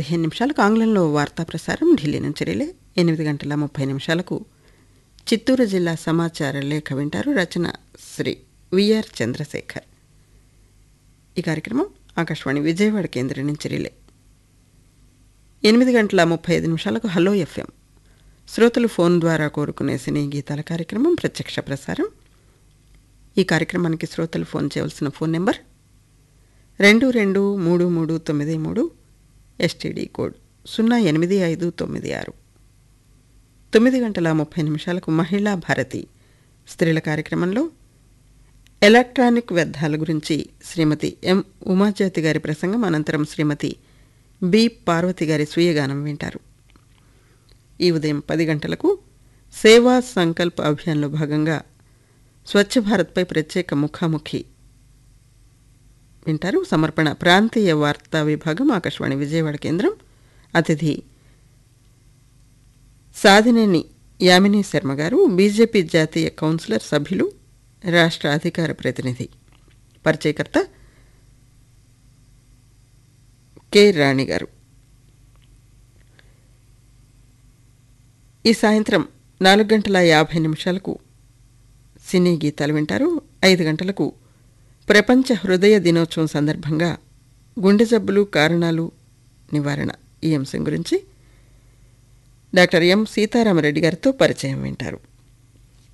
పదిహేను నిమిషాలకు ఆంగ్లంలో వార్తా ప్రసారం ఢిల్లీ నుంచి రిలే ఎనిమిది గంటల ముప్పై నిమిషాలకు చిత్తూరు జిల్లా సమాచార లేఖ వింటారు రచన శ్రీ విఆర్ చంద్రశేఖర్ ఈ కార్యక్రమం ఆకాశవాణి విజయవాడ కేంద్రం నుంచి రిలే ఎనిమిది గంటల ముప్పై ఐదు నిమిషాలకు హలో ఎఫ్ఎం శ్రోతలు ఫోన్ ద్వారా కోరుకునే సినీ గీతాల కార్యక్రమం ప్రత్యక్ష ప్రసారం ఈ కార్యక్రమానికి శ్రోతలు ఫోన్ చేయవలసిన ఫోన్ నెంబర్ రెండు రెండు మూడు మూడు తొమ్మిది మూడు ఎస్టీడీ కోడ్ సున్నా ఎనిమిది ఐదు తొమ్మిది ఆరు తొమ్మిది గంటల ముప్పై నిమిషాలకు మహిళా భారతి స్త్రీల కార్యక్రమంలో ఎలక్ట్రానిక్ వ్యర్థాల గురించి శ్రీమతి ఎం ఉమాజ్యోతి గారి ప్రసంగం అనంతరం శ్రీమతి బి పార్వతి గారి స్వీయగానం వింటారు ఈ ఉదయం పది గంటలకు సేవా సంకల్ప్ అభియాన్లో భాగంగా స్వచ్ఛ భారత్పై ప్రత్యేక ముఖాముఖి వింటారు సమర్పణ ప్రాంతీయ వార్తా విభాగం ఆకాశవాణి విజయవాడ కేంద్రం అతిథి సాధినేని యామిని శర్మ గారు బీజేపీ జాతీయ కౌన్సిలర్ సభ్యులు రాష్ట్ర అధికార ప్రతినిధి పరిచయకర్త కె రాణి గారు ఈ సాయంత్రం నాలుగు గంటల యాభై నిమిషాలకు సినీ గీతాలు వింటారు ఐదు గంటలకు ప్రపంచ హృదయ దినోత్సవం సందర్భంగా గుండె జబ్బులు కారణాలు నివారణ ఈ అంశం గురించి డాక్టర్ ఎం సీతారామరెడ్డి గారితో పరిచయం వింటారు